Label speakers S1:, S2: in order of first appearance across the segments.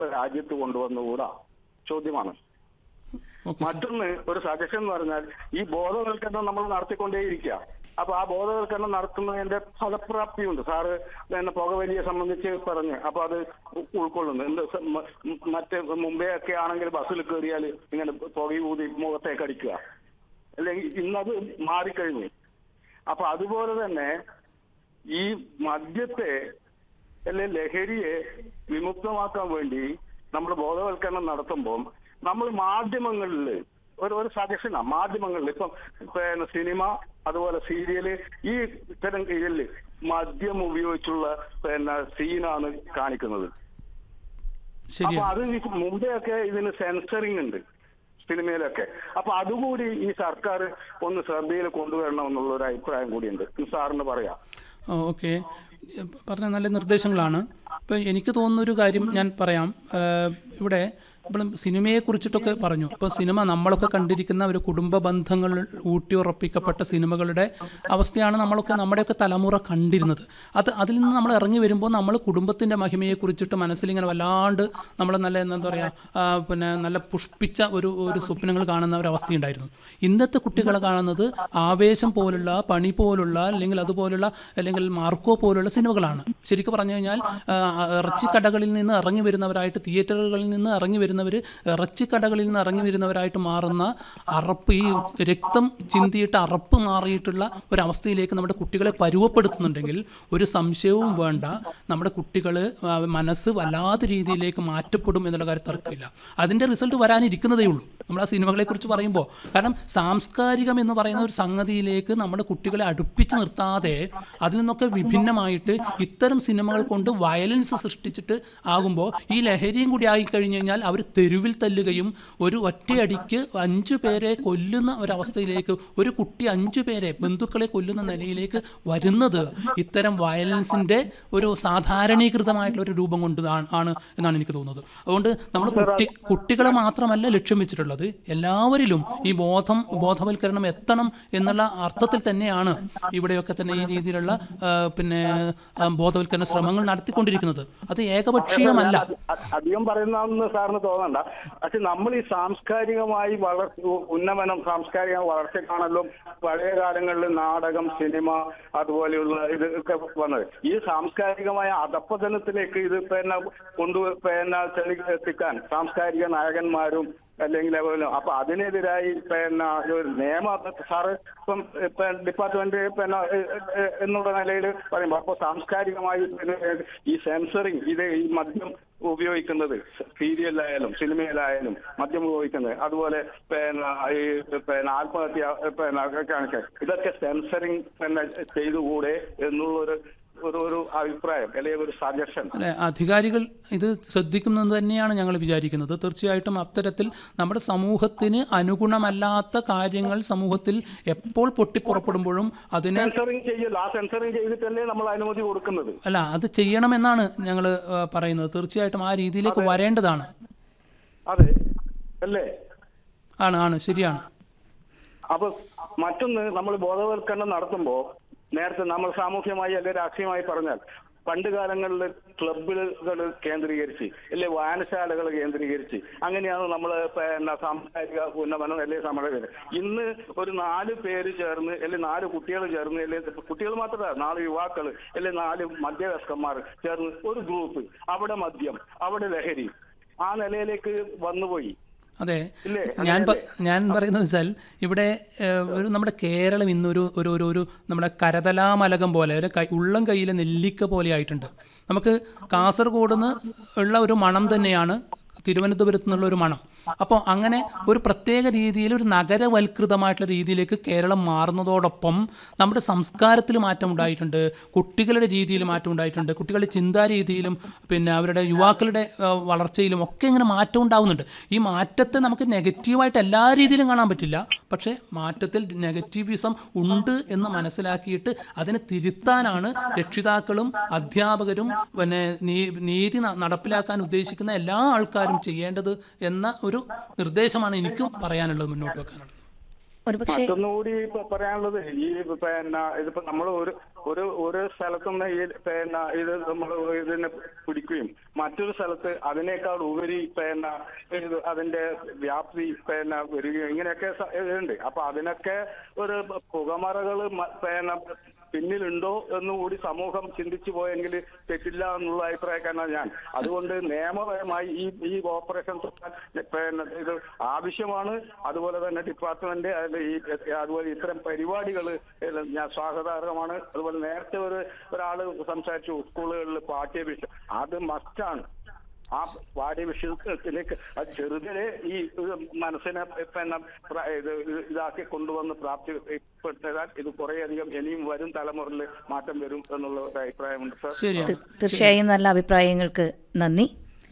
S1: രാജ്യത്ത് കൊണ്ടുവന്നുകൂടാ ചോദ്യമാണ്
S2: ഓക്കെ
S1: മറ്റൊന്ന് ഒരു സജഷൻ എന്ന് പറഞ്ഞാൽ ഈ ബോധവൽക്കരണം നമ്മൾ നടത്തിക്കൊണ്ടേയിരിക്കുക അപ്പൊ ആ ബോധവൽക്കരണം നടത്തുന്നതിന്റെ ഫലപ്രാപ്തിയുണ്ട് സാറ് പിന്നെ പുകവലിയെ സംബന്ധിച്ച് പറഞ്ഞു അപ്പൊ അത് ഉ- ഉൾക്കൊള്ളുന്നു എന്ത് സ- മ- മറ്റ് മുമ്പേ ഒക്കെ ആണെങ്കിൽ ബസ്സിൽ കയറിയാൽ ഇങ്ങനെ പുക ഊതി മുഖത്തേക്ക് അടിക്കുക അല്ലെങ്കിൽ ഇന്നത് മാറിക്കഴിഞ്ഞു അപ്പൊ അതുപോലെ തന്നെ ഈ മദ്യത്തെ അല്ലെ ലഹരിയെ വിമുക്തമാക്കാൻ വേണ്ടി നമ്മൾ ബോധവൽക്കരണം നടത്തുമ്പോൾ നമ്മൾ മാധ്യമങ്ങളിൽ ഒരു ഒരു സജഷനാ മാധ്യമങ്ങളിൽ ഇപ്പം പിന്നെ സിനിമ അതുപോലെ സീരിയല് ഈ ഇത്തരം ഇതില് മദ്യം ഉപയോഗിച്ചുള്ള പിന്നെ സീനാണ് കാണിക്കുന്നത് അപ്പൊ
S2: ശരിയാണ്
S1: അത് ഈ മുമ്പേ ഒക്കെ ഇതിന് സെൻസറിങ് ഉണ്ട് സിനിമയിലൊക്കെ അപ്പൊ അതുകൂടി ഈ സർക്കാർ ഒന്ന് ശ്രദ്ധയിൽ കൊണ്ടുവരണം എന്നുള്ള ഒരു അഭിപ്രായം കൂടിയുണ്ട് ഇത് സാറിന് പറയാം
S2: ഓക്കെ പറഞ്ഞ നല്ല നിർദ്ദേശങ്ങളാണ് ഇപ്പം എനിക്ക് തോന്നുന്നൊരു കാര്യം ഞാൻ പറയാം ഏഹ് ഇവിടെ നമ്മൾ സിനിമയെക്കുറിച്ചിട്ടൊക്കെ പറഞ്ഞു ഇപ്പോൾ സിനിമ നമ്മളൊക്കെ കണ്ടിരിക്കുന്ന ഒരു കുടുംബ ബന്ധങ്ങൾ ഊട്ടിയുറപ്പിക്കപ്പെട്ട സിനിമകളുടെ അവസ്ഥയാണ് നമ്മളൊക്കെ നമ്മുടെയൊക്കെ തലമുറ കണ്ടിരുന്നത് അത് അതിൽ നിന്ന് നമ്മൾ ഇറങ്ങി വരുമ്പോൾ നമ്മൾ കുടുംബത്തിൻ്റെ മഹിമയെക്കുറിച്ചിട്ട് മനസ്സിലിങ്ങനെ വല്ലാണ്ട് നമ്മൾ നല്ല എന്താ പറയുക പിന്നെ നല്ല പുഷ്പിച്ച ഒരു ഒരു സ്വപ്നങ്ങൾ കാണുന്ന ഒരു അവസ്ഥയുണ്ടായിരുന്നു ഇന്നത്തെ കുട്ടികളെ കാണുന്നത് ആവേശം പോലുള്ള പണി പോലുള്ള അല്ലെങ്കിൽ അതുപോലുള്ള അല്ലെങ്കിൽ മാർക്കോ പോലുള്ള സിനിമകളാണ് ശരിക്കും പറഞ്ഞു കഴിഞ്ഞാൽ ആ, ഇറച്ചിക്കടകളിൽ നിന്ന് ഇറങ്ങി വരുന്നവരായിട്ട് തിയേറ്ററുകളിൽ നിന്ന് ഇറങ്ങി വരുന്നവർ ഇറച്ചിക്കടകളിൽ നിന്ന് ഇറങ്ങി വരുന്നവരായിട്ട് മാറുന്ന അറപ്പ് ഈ രക്തം ചിന്തിയിട്ട് അറപ്പ് മാറിയിട്ടുള്ള ഒരവസ്ഥയിലേക്ക് നമ്മുടെ കുട്ടികളെ പരുവപ്പെടുത്തുന്നുണ്ടെങ്കിൽ ഒരു സംശയവും വേണ്ട നമ്മുടെ കുട്ടികൾ മനസ്സ് വല്ലാത്ത രീതിയിലേക്ക് മാറ്റപ്പെടും എന്നുള്ള കാര്യം തർക്കമില്ല അതിൻ്റെ റിസൾട്ട് വരാനിരിക്കുന്നതേ ഉള്ളൂ നമ്മൾ ആ സിനിമകളെക്കുറിച്ച് പറയുമ്പോൾ കാരണം സാംസ്കാരികം എന്ന് പറയുന്ന ഒരു സംഗതിയിലേക്ക് നമ്മുടെ കുട്ടികളെ അടുപ്പിച്ച് നിർത്താതെ അതിൽ നിന്നൊക്കെ വിഭിന്നമായിട്ട് ഇത്തരം സിനിമകൾ കൊണ്ട് വയലൻസ് സൃഷ്ടിച്ചിട്ട് ആകുമ്പോൾ ഈ ലഹരിയും കൂടി ആയിക്കഴിഞ്ഞ് കഴിഞ്ഞാൽ അവർ തെരുവിൽ തല്ലുകയും ഒരു ഒറ്റയടിക്ക് അഞ്ചു പേരെ കൊല്ലുന്ന ഒരവസ്ഥയിലേക്ക് ഒരു കുട്ടി അഞ്ചു പേരെ ബന്ധുക്കളെ കൊല്ലുന്ന നിലയിലേക്ക് വരുന്നത് ഇത്തരം വയലൻസിൻ്റെ ഒരു സാധാരണീകൃതമായിട്ടുള്ള ഒരു രൂപം കൊണ്ട് ആണ് ആണ് എന്നാണ് എനിക്ക് തോന്നുന്നത് അതുകൊണ്ട് നമ്മൾ കുട്ടി കുട്ടികളെ മാത്രമല്ല ലക്ഷ്യം വെച്ചിട്ടുള്ളത് എല്ലാവരിലും ഈ ബോധം ബോധവൽക്കരണം എത്തണം എന്നുള്ള അർത്ഥത്തിൽ തന്നെയാണ് ഇവിടെയൊക്കെ തന്നെ ഈ രീതിയിലുള്ള ആ, പിന്നെ ആ, ബോധവൽക്കരണ ശ്രമങ്ങൾ നടത്തിക്കൊണ്ടിരിക്കുന്നത് അത് ഏകപക്ഷീയമല്ല
S1: അ- അധികം പറയുന്നതെന്ന് സാറിന് തോന്നണ്ട പക്ഷെ നമ്മൾ ഈ സാംസ്കാരികമായി വളർ ഉ- ഉന്നമനം സാംസ്കാരിക വളർച്ചക്കാണല്ലോ പഴയ കാലങ്ങളിൽ നാടകം സിനിമ അതുപോലെയുള്ള ഇതൊക്കെ വന്നത് ഈ സാംസ്കാരികമായ അധപ്പതനത്തിലേക്ക് ഇത് പിന്നെ കൊണ്ടു പിന്നെ ചെളി എത്തിക്കാൻ സാംസ്കാരിക നായകന്മാരും അല്ലെങ്കിൽ അതുപോലെ അപ്പൊ അതിനെതിരായി പിന്നെ ഒരു നിയമ സാറ് ഇപ്പം ഇപ്പൊ ഡിപ്പാർട്ട്മെന്റ് പിന്നെ ഏഹ്, ഏഹ്, എന്നുള്ള നിലയിൽ പറയുമ്പോൾ അപ്പൊ സാംസ്കാരികമായി പിന്നെ ഈ സെൻസറിങ് ഇത് ഈ മദ്യം ഉപയോഗിക്കുന്നത് സീരിയലിലായാലും സിനിമയിലായാലും മദ്യം ഉപയോഗിക്കുന്നത് അതുപോലെ പിന്നെ ഈ പിന്നെ ആത്മഹത്യ പിന്നെ കാണിക്കാൻ ഇതൊക്കെ സെൻസറിങ് പിന്നെ ചെയ്തുകൂടെ എന്നുള്ളൊരു ഒരു ഒരു അഭിപ്രായം അല്ലെങ്കിൽ ഒരു സജഷൻ
S2: അല്ലെ അധികാരികൾ ഇത് ശ്രദ്ധിക്കുന്നത് തന്നെയാണ് ഞങ്ങൾ വിചാരിക്കുന്നത് തീർച്ചയായിട്ടും അത്തരത്തിൽ നമ്മുടെ സമൂഹത്തിന് അനുഗുണമല്ലാത്ത കാര്യങ്ങൾ സമൂഹത്തിൽ എപ്പോൾ പൊട്ടിപ്പുറപ്പെടുമ്പോഴും അതിനെ
S1: സെൻസറിങ് ചെയ്യല്ലോ ആ സെൻസറിങ് ചെയ്തിട്ടല്ലേ നമ്മൾ അനുമതി കൊടുക്കുന്നത്
S2: അല്ല അത് ചെയ്യണമെന്നാണ് ഞങ്ങൾ പറയുന്നത് തീർച്ചയായിട്ടും ആ രീതിയിലേക്ക് വരേണ്ടതാണ്
S1: അതെ അല്ലേ
S2: ആണ് ആണ് ശരിയാണ്
S1: അപ്പൊ മറ്റൊന്ന് നമ്മൾ ബോധവൽക്കരണം നടത്തുമ്പോ നേരത്തെ നമ്മൾ സാമൂഹ്യമായി അല്ലെങ്കിൽ രാഷ്ട്രീയമായി പറഞ്ഞാൽ പണ്ട് കാലങ്ങളിൽ ക്ലബുകൾ കേന്ദ്രീകരിച്ച് അല്ലെ വായനശാലകൾ കേന്ദ്രീകരിച്ച് അങ്ങനെയാണ് നമ്മൾ പിന്നെ സാംസ്കാരിക ഉന്നമനം അല്ലെ സമരം ഇന്ന് ഒരു നാല് പേര് ചേർന്ന് അല്ലെ നാല് കുട്ടികൾ ചേർന്ന് അല്ലെ കുട്ടികൾ മാത്രമല്ല നാല് യുവാക്കൾ അല്ലെ നാല് മധ്യവയസ്കന്മാർ ചേർന്ന് ഒരു ഗ്രൂപ്പ് അവിടെ മദ്യം അവിടെ ലഹരി ആ നിലയിലേക്ക് വന്നുപോയി
S2: അതെ
S1: ഇല്ലേ?
S2: ഞാൻ പ- ഞാൻ പറയുന്നത് വെച്ചാൽ ഇവിടെ ഏഹ്, ഒരു നമ്മുടെ കേരളം ഇന്നൊരു ഒരു ഒരു ഒരു നമ്മുടെ കരതലാമലകം പോലെ ഒരു കൈ ഉള്ളം കയ്യിലെ നെല്ലിക്ക പോലെ ആയിട്ടുണ്ട് നമുക്ക് കാസർഗോഡ് നിന്ന് ഉള്ള ഒരു മണം തന്നെയാണ് തിരുവനന്തപുരത്ത് നിന്നുള്ള ഒരു മണം അപ്പോൾ അങ്ങനെ ഒരു പ്രത്യേക രീതിയിൽ ഒരു നഗരവൽകൃതമായിട്ടുള്ള രീതിയിലേക്ക് കേരളം മാറുന്നതോടൊപ്പം നമ്മുടെ സംസ്കാരത്തിൽ മാറ്റം ഉണ്ടായിട്ടുണ്ട് കുട്ടികളുടെ രീതിയിൽ മാറ്റം ഉണ്ടായിട്ടുണ്ട് കുട്ടികളുടെ ചിന്താരീതിയിലും പിന്നെ അവരുടെ യുവാക്കളുടെ ആ, വളർച്ചയിലും ഒക്കെ ഇങ്ങനെ മാറ്റം ഉണ്ടാവുന്നുണ്ട് ഈ മാറ്റത്തെ നമുക്ക് നെഗറ്റീവായിട്ട് എല്ലാ രീതിയിലും കാണാൻ പറ്റില്ല പക്ഷേ മാറ്റത്തിൽ നെഗറ്റീവിസം ഉണ്ട് എന്ന് മനസ്സിലാക്കിയിട്ട് അതിനെ തിരുത്താനാണ് രക്ഷിതാക്കളും അധ്യാപകരും പിന്നെ നീ- നീതി ന- നടപ്പിലാക്കാൻ ഉദ്ദേശിക്കുന്ന എല്ലാ ആൾക്കാരും ചെയ്യേണ്ടത് എന്ന ഒരു നിർദ്ദേശമാണ് എനിക്കും പറയാനുള്ളത് മുന്നോട്ട് വെക്കാനുള്ളത്
S3: ഒരുപക്ഷെ
S1: മറ്റൊന്നുകൂടി ഇപ്പൊ പറയാനുള്ളത് ഈ പിന്നെ ഇതിപ്പോ നമ്മൾ ഒരു ഒരു ഒരു സ്ഥലത്തുനിന്ന് ഈ പിന്നെ ഇത് നമ്മൾ ഇതിനെ പിടിക്കുകയും മറ്റൊരു സ്ഥലത്ത് അതിനേക്കാൾ ഉപരി പിന്നെ ഇത് അതിന്റെ വ്യാപ്തി പിന്നെ വരികയും ഇങ്ങനെയൊക്കെ സ- ഇതുണ്ട് അപ്പൊ അതിനൊക്കെ ഒരു പുകമറകള് മ- പിന്നെ പിന്നിലുണ്ടോ എന്നുകൂടി സമൂഹം ചിന്തിച്ചു പോയെങ്കിൽ തെറ്റില്ല എന്നുള്ള അഭിപ്രായക്കാരനാണ് ഞാൻ അതുകൊണ്ട് നിയമപരമായി ഈ ഈ ഓപ്പറേഷൻ തുഫാൻ പിന്നെ ഇത് ആവശ്യമാണ് അതുപോലെ തന്നെ ഡിപ്പാർട്ട്മെന്റ് അതിൽ ഈ അതുപോലെ ഇത്തരം പരിപാടികൾ ഞാൻ സ്വാഗതാർഹമാണ് അതുപോലെ നേരത്തെ ഒരു ഒരാള് സംസാരിച്ചു സ്കൂളുകളിൽ പാഠ്യവിഷയം അത് മസ്റ്റാണ് ആ പാഠ്യവിഷയത്തിലേക്ക് അത് ചെറുതിലെ ഈ ഇത് മനസ്സിനെ പിന്നെ പ്ര- ഇത് ഇതാക്കി കൊണ്ടുവന്ന് പ്രാപ്തിപ്പെട്ടാൽ ഇത് കുറേയധികം ഇനിയും വരും തലമുറയിൽ മാറ്റം വരും എന്നുള്ള ഒരു അഭിപ്രായമുണ്ട് സർ
S2: ശരിയാണ്
S3: തീ- തീർച്ചയായും നല്ല അഭിപ്രായങ്ങൾക്ക് നന്ദി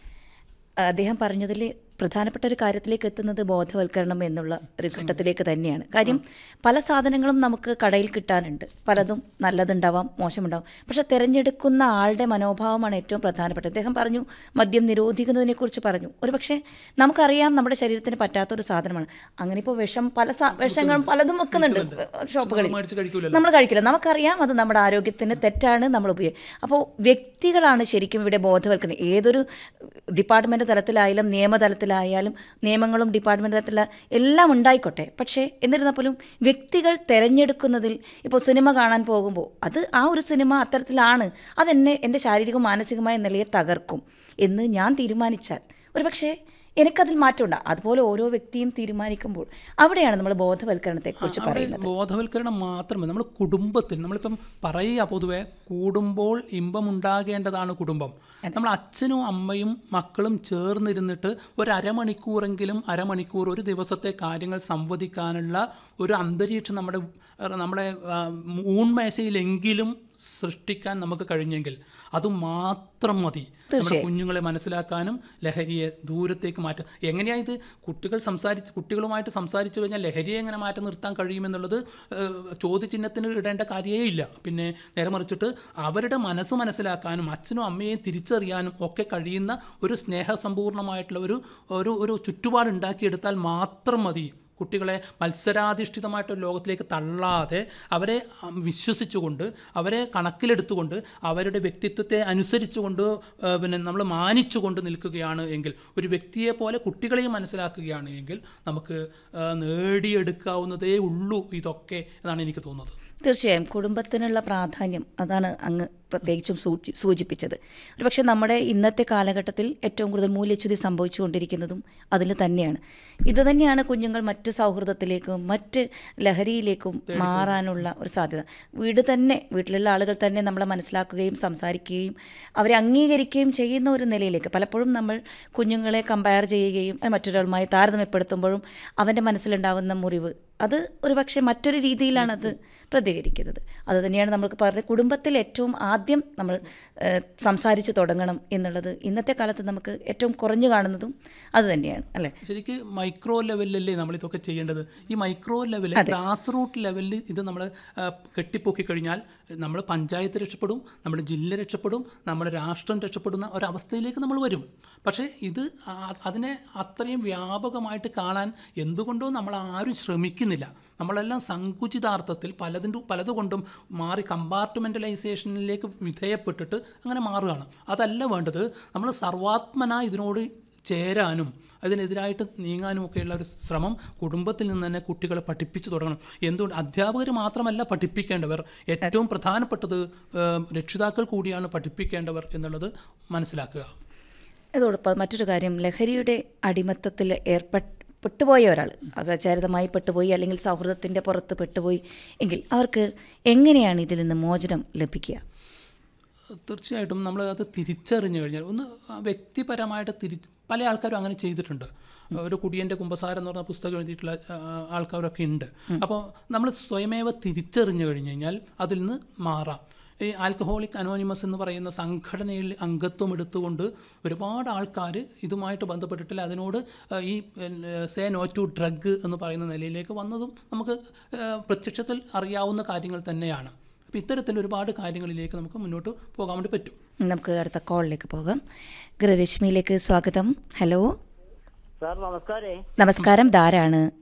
S3: അദ്ദേഹം പറഞ്ഞതിൽ പ്രധാനപ്പെട്ട ഒരു കാര്യത്തിലേക്ക് എത്തുന്നത് ബോധവൽക്കരണം എന്നുള്ള ഒരു ഘട്ടത്തിലേക്ക് തന്നെയാണ് കാര്യം പല സാധനങ്ങളും നമുക്ക് കടയിൽ കിട്ടാനുണ്ട് പലതും നല്ലതുണ്ടാവാം മോശമുണ്ടാവാം പക്ഷെ തിരഞ്ഞെടുക്കുന്ന ആളുടെ മനോഭാവമാണ് ഏറ്റവും പ്രധാനപ്പെട്ടത് അദ്ദേഹം പറഞ്ഞു മദ്യം നിരോധിക്കുന്നതിനെ കുറിച്ച് പറഞ്ഞു ഒരുപക്ഷെ നമുക്കറിയാം നമ്മുടെ ശരീരത്തിന് പറ്റാത്തൊരു സാധനമാണ് അങ്ങനെ ഇപ്പോൾ വിഷം പല സാ- വിഷങ്ങളും പലതും വെക്കുന്നുണ്ട് ഷോപ്പുകളിൽ
S2: മേടിച്ച് കഴിക്കൂലല്ലോ
S3: നമ്മൾ കഴിക്കില്ല നമുക്കറിയാം അത് നമ്മുടെ ആരോഗ്യത്തിന് തെറ്റാണ് നമ്മൾ ഉപയോഗിക്കുക അപ്പോൾ വ്യക്തികളാണ് ശരിക്കും ഇവിടെ ബോധവൽക്കരണം ഏതൊരു ഡിപ്പാർട്ട്മെൻറ്റ് തലത്തിലായാലും നിയമതലത്തിലായാലും നിയമങ്ങളും ഡിപ്പാർട്ട്മെൻറ്റ് തലത്തിൽ എല്ലാം ഉണ്ടായിക്കോട്ടെ പക്ഷേ എന്നിരുന്നാൽ പോലും വ്യക്തികൾ തിരഞ്ഞെടുക്കുന്നതിൽ ഇപ്പോൾ സിനിമ കാണാൻ പോകുമ്പോൾ അത് ആ ഒരു സിനിമ അത്തരത്തിലാണ് അതെന്നെ എൻ്റെ ശാരീരികവും മാനസികമായ നിലയെ തകർക്കും എന്ന് ഞാൻ തീരുമാനിച്ചാൽ ഒരുപക്ഷേ എനിക്കതിൽ മാറ്റമുണ്ട് അതുപോലെ ഓരോ വ്യക്തിയും തീരുമാനിക്കുമ്പോൾ അവിടെയാണ് നമ്മൾ ബോധവൽക്കരണത്തെക്കുറിച്ച്
S2: അവിടെ
S3: പറയുന്നത്
S2: ബോധവൽക്കരണം മാത്രമേ നമ്മൾ കുടുംബത്തിൽ നമ്മളിപ്പം പറയുക പൊതുവെ കൂടുമ്പോൾ ഇമ്പമുണ്ടാകേണ്ടതാണ് കുടുംബം നമ്മൾ അച്ഛനും അമ്മയും മക്കളും ചേർന്നിരുന്നിട്ട് ഒരു അരമണിക്കൂറെങ്കിലും അരമണിക്കൂർ ഒരു ദിവസത്തെ കാര്യങ്ങൾ സംവദിക്കാനുള്ള ഒരു അന്തരീക്ഷം നമ്മുടെ നമ്മുടെ ആ, ഊൺമേശയിലെങ്കിലും സൃഷ്ടിക്കാൻ നമുക്ക് കഴിഞ്ഞെങ്കിൽ അത് മാത്രം മതി നമ്മുടെ കുഞ്ഞുങ്ങളെ മനസ്സിലാക്കാനും ലഹരിയെ ദൂരത്തേക്ക് മാറ്റാം എങ്ങനെയാ ഇത് കുട്ടികൾ സംസാരിച്ച് കുട്ടികളുമായിട്ട് സംസാരിച്ചു കഴിഞ്ഞാൽ ലഹരിയെ എങ്ങനെ മാറ്റി നിർത്താൻ കഴിയുമെന്നുള്ളത് ഏഹ്, ചോദ്യചിഹ്നത്തിന് ഇടേണ്ട കാര്യമേ ഇല്ല പിന്നെ നേരെ മറിച്ചിട്ട് അവരുടെ മനസ്സ് മനസ്സിലാക്കാനും അച്ഛനും അമ്മയെയും തിരിച്ചറിയാനും ഒക്കെ കഴിയുന്ന ഒരു സ്നേഹസമ്പൂർണ്ണമായിട്ടുള്ള ഒരു ഒരു ഒരു ചുറ്റുപാട് ഉണ്ടാക്കിയെടുത്താൽ മാത്രം മതി കുട്ടികളെ മത്സരാധിഷ്ഠിതമായിട്ടൊരു ലോകത്തിലേക്ക് തള്ളാതെ അവരെ ഉം, വിശ്വസിച്ചുകൊണ്ട് അവരെ കണക്കിലെടുത്തുകൊണ്ട് അവരുടെ വ്യക്തിത്വത്തെ അനുസരിച്ചുകൊണ്ട് ആ, പിന്നെ നമ്മൾ മാനിച്ചുകൊണ്ട് നിൽക്കുകയാണ് എങ്കിൽ ഒരു വ്യക്തിയെ പോലെ കുട്ടികളെയും മനസ്സിലാക്കുകയാണ് എങ്കിൽ നമുക്ക് ആ, നേടിയെടുക്കാവുന്നതേ ഉള്ളൂ ഇതൊക്കെ എന്നാണ് എനിക്ക് തോന്നുന്നത്
S3: തീർച്ചയായും കുടുംബത്തിനുള്ള പ്രാധാന്യം അതാണ് അങ്ങ് പ്രത്യേകിച്ചും സൂചി സൂചിപ്പിച്ചത് ഒരുപക്ഷെ നമ്മുടെ ഇന്നത്തെ കാലഘട്ടത്തിൽ ഏറ്റവും കൂടുതൽ മൂല്യച്യുതി സംഭവിച്ചുകൊണ്ടിരിക്കുന്നതും അതിൽ തന്നെയാണ് ഇത് തന്നെയാണ് കുഞ്ഞുങ്ങൾ മറ്റ് സൗഹൃദത്തിലേക്കും മറ്റ് ലഹരിയിലേക്കും മാറാനുള്ള ഒരു സാധ്യത വീട് തന്നെ വീട്ടിലുള്ള ആളുകൾ തന്നെ നമ്മളെ മനസ്സിലാക്കുകയും സംസാരിക്കുകയും അവരെ അംഗീകരിക്കുകയും ചെയ്യുന്ന ഒരു നിലയിലേക്ക് പലപ്പോഴും നമ്മൾ കുഞ്ഞുങ്ങളെ കമ്പയർ ചെയ്യുകയും അത് മറ്റൊരാളുമായി താരതമ്യപ്പെടുത്തുമ്പോഴും അവൻ്റെ മനസ്സിലുണ്ടാവുന്ന മുറിവ് അത് ഒരുപക്ഷെ മറ്റൊരു രീതിയിലാണ് അത് പ്രതികരിക്കുന്നത് അത് തന്നെയാണ് നമുക്ക് പറഞ്ഞ കുടുംബത്തിൽ ഏറ്റവും ആദ്യം നമ്മൾ ഏഹ്, സംസാരിച്ചു തുടങ്ങണം എന്നുള്ളത് ഇന്നത്തെ കാലത്ത് നമുക്ക് ഏറ്റവും കുറഞ്ഞു കാണുന്നതും അത് തന്നെയാണ് അല്ലേ
S2: ശരിക്ക് മൈക്രോ ലെവലിലല്ലേ നമ്മൾ ഇതൊക്കെ ചെയ്യേണ്ടത് ഈ മൈക്രോ ലെവലിൽ ഗ്രാസ് റൂട്ട് ലെവലിൽ ഇത് നമ്മൾ കെട്ടിപ്പൊക്കി കഴിഞ്ഞാൽ നമ്മൾ പഞ്ചായത്ത് രക്ഷപ്പെടും നമ്മുടെ ജില്ല രക്ഷപ്പെടും നമ്മുടെ രാഷ്ട്രം രക്ഷപ്പെടുന്ന ഒരവസ്ഥയിലേക്ക് നമ്മൾ വരും പക്ഷേ ഇത് ആ- അതിനെ അത്രയും വ്യാപകമായിട്ട് കാണാൻ എന്തുകൊണ്ടോ നമ്മൾ ആരും ശ്രമിക്കുന്നില്ല നമ്മളെല്ലാം സങ്കുചിതാർത്ഥത്തിൽ പലതിൻ്റെ പലതുകൊണ്ടും മാറി കമ്പാർട്ട്മെൻ്റലൈസേഷനിലേക്ക് വിധേയപ്പെട്ടിട്ട് അങ്ങനെ മാറുകയാണ് അതല്ല വേണ്ടത് നമ്മൾ സർവാത്മന ഇതിനോട് ചേരാനും അതിനെതിരായിട്ട് നീങ്ങാനും ഒക്കെയുള്ള ഒരു ശ്രമം കുടുംബത്തിൽ നിന്ന് തന്നെ കുട്ടികളെ പഠിപ്പിച്ചു തുടങ്ങണം എന്തുകൊണ്ട് അധ്യാപകർ മാത്രമല്ല പഠിപ്പിക്കേണ്ടവർ ഏറ്റവും പ്രധാനപ്പെട്ടത് ഏഹ്, രക്ഷിതാക്കൾ കൂടിയാണ് പഠിപ്പിക്കേണ്ടവർ എന്നുള്ളത് മനസ്സിലാക്കുക
S3: അതോടൊപ്പം മറ്റൊരു കാര്യം ലഹരിയുടെ അടിമത്തത്തിൽ ഏർപ്പെട്ട് പെട്ടുപോയ ഒരാൾ അപചാരിതമായി പെട്ടുപോയി അല്ലെങ്കിൽ സൗഹൃദത്തിൻ്റെ പുറത്ത് പെട്ടുപോയി എങ്കിൽ അവർക്ക് എങ്ങനെയാണ് ഇതിൽ നിന്ന് മോചനം ലഭിക്കുക
S2: തീർച്ചയായിട്ടും നമ്മൾ അത് തിരിച്ചറിഞ്ഞു കഴിഞ്ഞാൽ ഒന്ന് വ്യക്തിപരമായിട്ട് തിരി പല ആൾക്കാരും അങ്ങനെ ചെയ്തിട്ടുണ്ട് ഒരു കുടിയൻ്റെ കുമ്പസാരം എന്ന് പറഞ്ഞ പുസ്തകം എഴുതിയിട്ടുള്ള ആ, ആൾക്കാരൊക്കെ ഉണ്ട് അപ്പോൾ നമ്മൾ സ്വയമേവ തിരിച്ചറിഞ്ഞു കഴിഞ്ഞു കഴിഞ്ഞാൽ അതിൽ നിന്ന് മാറാം ഈ ആൽക്കഹോളിക് അനോണിമസ് എന്ന് പറയുന്ന സംഘടനയിൽ അംഗത്വം എടുത്തുകൊണ്ട് ഒരുപാട് ആൾക്കാർ ഇതുമായിട്ട് ബന്ധപ്പെട്ടിട്ടില്ല അതിനോട് ആ, ഈ സേ നോ ടു ഡ്രഗ് എന്ന് പറയുന്ന നിലയിലേക്ക് വന്നതും നമുക്ക് ആ, പ്രത്യക്ഷത്തിൽ അറിയാവുന്ന കാര്യങ്ങൾ തന്നെയാണ് അപ്പോൾ ഇത്തരത്തിൽ ഒരുപാട് കാര്യങ്ങളിലേക്ക് നമുക്ക് മുന്നോട്ട് പോകാൻ വേണ്ടി പറ്റും
S3: നമുക്ക് അടുത്ത കോളിലേക്ക് പോകാം ഗൃഹരശ്മിയിലേക്ക് സ്വാഗതം ഹലോ
S4: സാർ നമസ്കാരേ
S3: നമസ്കാരം ധാരാണ്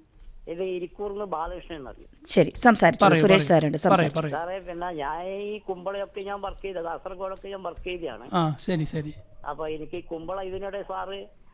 S4: ഇത് ഇരിക്കൂർന്ന് ബാലകൃഷ്ണൻ എന്നറിയും
S3: ശരി സംസാരിച്ചു
S2: പറയൂ,
S3: സുരേഷ്
S2: പറയൂ.
S3: സാറുണ്ട്
S2: പറയൂ
S3: സംസാരിച്ചു
S2: പറയൂ
S4: സാറേ പിന്നെ ഞാൻ ഈ കുമ്പളയൊക്കെ ഞാൻ വർക്ക് ചെയ്ത കാസർഗോഡൊക്കെ ഞാൻ വർക്ക് ചെയ്തതാണ്
S2: ആ ശരി ശരി
S4: അപ്പൊ എനിക്ക് ഈ കുമ്പള ഇതിനിടെ സാറ്